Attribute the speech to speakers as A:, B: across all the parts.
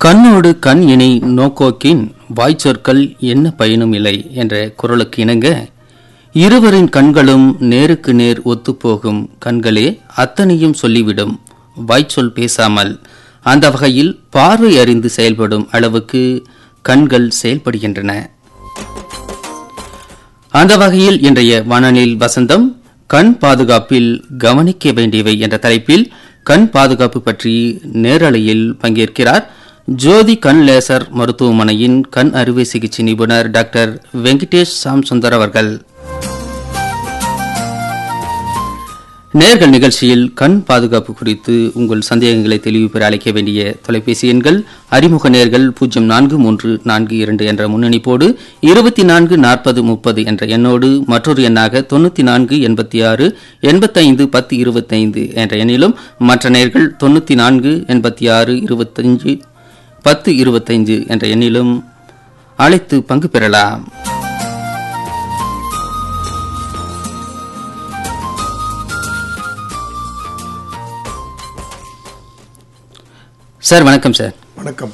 A: கண்ணோடு கண் இணை நோக்கோக்கின் வாய்ச்சொற்கள் என்ன பயனும் இல்லை என்ற குரலுக்கு இணங்க இருவரின் கண்களும் நேருக்கு நேர் ஒத்துப்போகும் கண்களே அத்தனையும் சொல்லிவிடும் வாய்ச்சொல் பேசாமல் அந்த வகையில் பார்வை அறிந்து செயல்படும் அளவுக்கு கண்கள் செயல்படுகின்றன அந்த வகையில் இன்றைய வானனில் வசந்தம் கண் பாதுகாப்பில் கவனிக்க வேண்டியவை என்ற தலைப்பில் கண் பாதுகாப்பு பற்றி நேரலையில் பங்கேற்கிறார் ஜோதி கண் லேசர் மருத்துவமனையின் கண் அறுவை சிகிச்சை நிபுணர் டாக்டர் வெங்கடேஷ் சாம் சுந்தர் அவர்கள் நேர்கள் நிகழ்ச்சியில் கண் பாதுகாப்பு குறித்து உங்கள் சந்தேகங்களை தெளிவு பெற அழைக்க வேண்டிய தொலைபேசி எண்கள் அறிமுக நேர்கள் பூஜ்ஜியம் நான்கு மூன்று நான்கு இரண்டு என்ற முன்னணிப்போடு இருபத்தி நான்கு நாற்பது முப்பது என்ற எண்ணோடு மற்றொரு எண்ணாக தொண்ணூத்தி நான்கு எண்பத்தி ஆறு எண்பத்தைந்து பத்து இருபத்தைந்து என்ற எண்ணிலும் மற்ற நேர்கள் தொண்ணூத்தி நான்கு எண்பத்தி ஆறு இருபத்தஞ்சு பத்து இருபத்தைந்து என்ற எண்ணிலும் அழைத்து பங்கு பெறலாம் சார் வணக்கம் சார்
B: வணக்கம்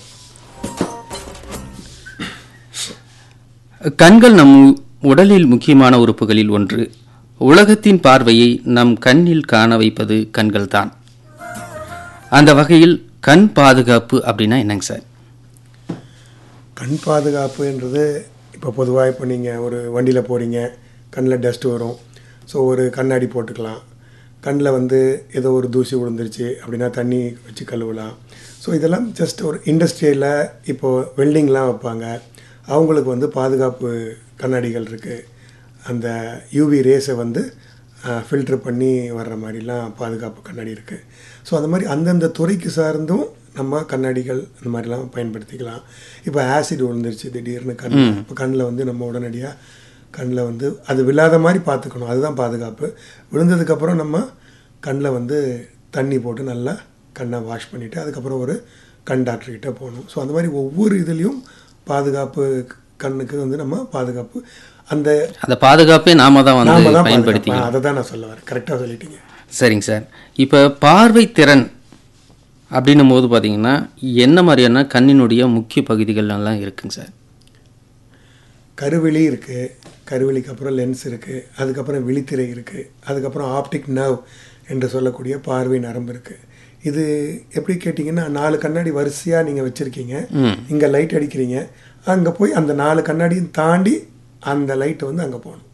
A: கண்கள் நம் உடலில் முக்கியமான உறுப்புகளில் ஒன்று உலகத்தின் பார்வையை நம் கண்ணில் காண வைப்பது கண்கள் தான் அந்த வகையில் கண் பாதுகாப்பு அப்படின்னா என்னங்க சார்
B: கண் பாதுகாப்புன்றது இப்போ பொதுவாக இப்போ நீங்கள் ஒரு வண்டியில் போகிறீங்க கண்ணில் டஸ்ட் வரும் ஸோ ஒரு கண்ணாடி போட்டுக்கலாம் கண்ணில் வந்து ஏதோ ஒரு தூசி விழுந்துருச்சு அப்படின்னா தண்ணி வச்சு கழுவலாம் ஸோ இதெல்லாம் ஜஸ்ட் ஒரு இண்டஸ்ட்ரியில் இப்போது வெல்டிங்லாம் வைப்பாங்க அவங்களுக்கு வந்து பாதுகாப்பு கண்ணாடிகள் இருக்குது அந்த யூவி ரேஸை வந்து ஃபில்டர் பண்ணி வர்ற மாதிரிலாம் பாதுகாப்பு கண்ணாடி இருக்குது ஸோ அந்த மாதிரி அந்தந்த துறைக்கு சார்ந்தும் நம்ம கண்ணாடிகள் இந்த மாதிரிலாம் பயன்படுத்திக்கலாம் இப்போ ஆசிட் விழுந்துருச்சு திடீர்னு கண் இப்போ கண்ணில் வந்து நம்ம உடனடியாக கண்ணில் வந்து அது விழாத மாதிரி பார்த்துக்கணும் அதுதான் பாதுகாப்பு விழுந்ததுக்கப்புறம் நம்ம கண்ணில் வந்து தண்ணி போட்டு நல்லா கண்ணை வாஷ் பண்ணிவிட்டு அதுக்கப்புறம் ஒரு கண் டாக்டர்கிட்ட போகணும் ஸோ அந்த மாதிரி ஒவ்வொரு இதுலேயும் பாதுகாப்பு கண்ணுக்கு வந்து நம்ம பாதுகாப்பு அந்த
A: அந்த பாதுகாப்பே நாம தான்
B: நாம
A: வந்து
B: தான்
A: பயன்படுத்திக்கணும்
B: அதை தான் நான் சொல்ல வரேன் கரெக்டாக சொல்லிட்டீங்க
A: சரிங்க சார் இப்போ பார்வை திறன் அப்படின்னும் போது பார்த்தீங்கன்னா என்ன மாதிரியான கண்ணினுடைய முக்கிய பகுதிகள் எல்லாம் இருக்குங்க சார்
B: கருவிழி இருக்குது கருவிழிக்கு அப்புறம் லென்ஸ் இருக்குது அதுக்கப்புறம் விழித்திரை இருக்குது அதுக்கப்புறம் ஆப்டிக் நர்வ் என்று சொல்லக்கூடிய பார்வை நரம்பு இருக்குது இது எப்படி கேட்டிங்கன்னா நாலு கண்ணாடி வரிசையாக நீங்கள் வச்சுருக்கீங்க இங்கே லைட் அடிக்கிறீங்க அங்கே போய் அந்த நாலு கண்ணாடியும் தாண்டி அந்த லைட் வந்து அங்கே போகணும்